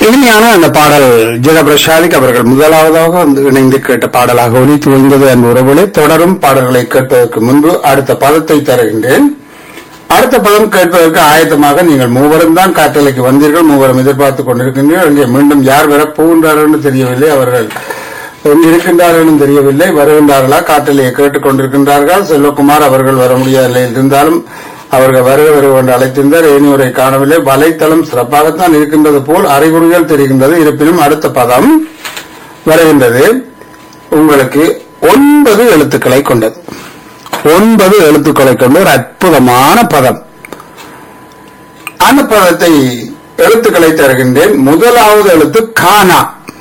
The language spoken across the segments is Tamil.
இனிமையான அந்த பாடல் ஜெகபிரசாதிக் அவர்கள் முதலாவதாக வந்து இணைந்து கேட்ட பாடலாக ஒலித்து வந்தது என் உறவுகளே தொடரும் பாடல்களை கேட்பதற்கு முன்பு அடுத்த பதத்தை தருகின்றேன் அடுத்த பதம் கேட்பதற்கு ஆயத்தமாக நீங்கள் மூவரும் தான் காற்றலைக்கு வந்தீர்கள் மூவரும் எதிர்பார்த்துக் கொண்டிருக்கின்றீர்கள் இங்கே மீண்டும் யார் வரப் போகின்றார்கள் என்று தெரியவில்லை அவர்கள் எங்கு இருக்கின்றார்கள் தெரியவில்லை வருகின்றார்களா காற்றலையை கேட்டுக் கொண்டிருக்கின்றார்கள் செல்வகுமார் அவர்கள் வர முடியவில்லை இருந்தாலும் அவர்கள் வருக வருக என்று அழைத்திருந்தார் ஏனியோரை காணவில்லை வலைத்தளம் சிறப்பாகத்தான் இருக்கின்றது போல் அறிகுறிகள் தெரிகின்றது இருப்பினும் அடுத்த பதம் வருகின்றது உங்களுக்கு ஒன்பது எழுத்துக்களை கொண்டது ஒன்பது எழுத்துக்களை கொண்ட ஒரு அற்புதமான பதம் அந்த பதத்தை எழுத்துக்களை தருகின்றேன் முதலாவது எழுத்து கானா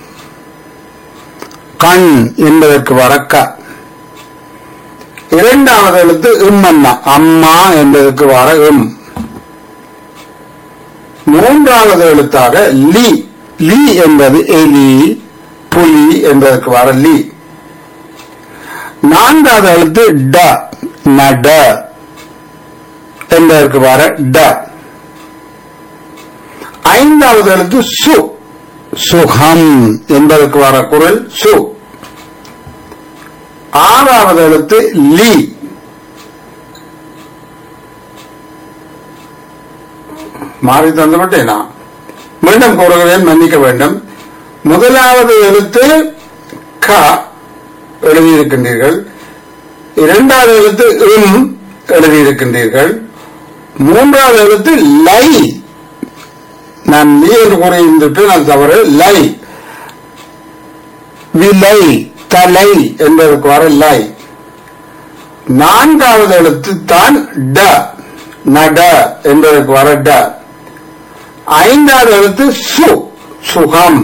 கண் என்பதற்கு வரக்க இரண்டாவது எழுத்து இம்மன்னா அம்மா என்பதற்கு வர இம் மூன்றாவது எழுத்தாக லி லி என்பது எலி புலி என்பதற்கு வர லி நான்காவது எழுத்து ட நட என்பதற்கு வர ட ஐந்தாவது எழுத்து சு சுகம் என்பதற்கு வர குரல் சு ஆறாவது எழுத்து லி மாறி தந்துவிட்டேனா மீண்டும் கூறுகிறேன் மன்னிக்க வேண்டும் முதலாவது எழுத்து க எழுதியிருக்கின்றீர்கள் இரண்டாவது எழுத்து இம் எழுதியிருக்கின்றீர்கள் மூன்றாவது எழுத்து லை நான் லீ என்று கூறியிருந்திருப்பேன் அது தவறு லை விலை தலை என்பதற்கு வர லை நான்காவது எழுத்து தான் ட நட என்பதற்கு வர ட ஐந்தாவது எழுத்து சு சுகம்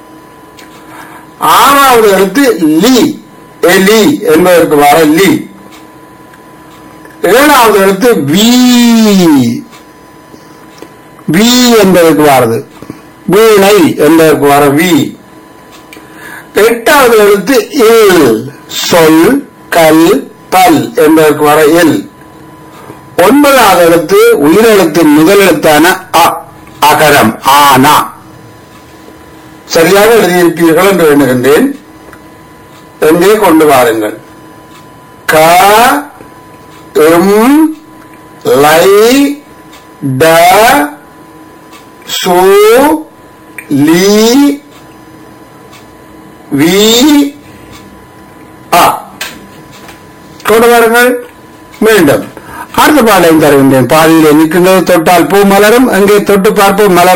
ஆறாவது எழுத்து லி எலி என்பதற்கு வர லி ஏழாவது எழுத்து வி வி என்பதற்கு வரது வீணை என்பதற்கு வர வி எட்டாவது எழுத்து இல் சொல் கல் பல் என்பதற்கு வர இல் ஒன்பதாவது எழுத்து உயிரெழுத்தின் முதல் எழுத்தான அ அகரம் ஆனா சரியாக எழுதியிருப்பீர்கள் என்று எண்ணுகின்றேன் எங்கே கொண்டு வாருங்கள் க எம் லை ட சு லி வி ஆ கொண்டு வாருங்கள் மீண்டும் அடுத்த பாடலையும் தருகின்றேன் பாதியிலே நிற்கின்றது தொட்டால் பூ மலரும் அங்கே தொட்டு பார்ப்போம் மலர்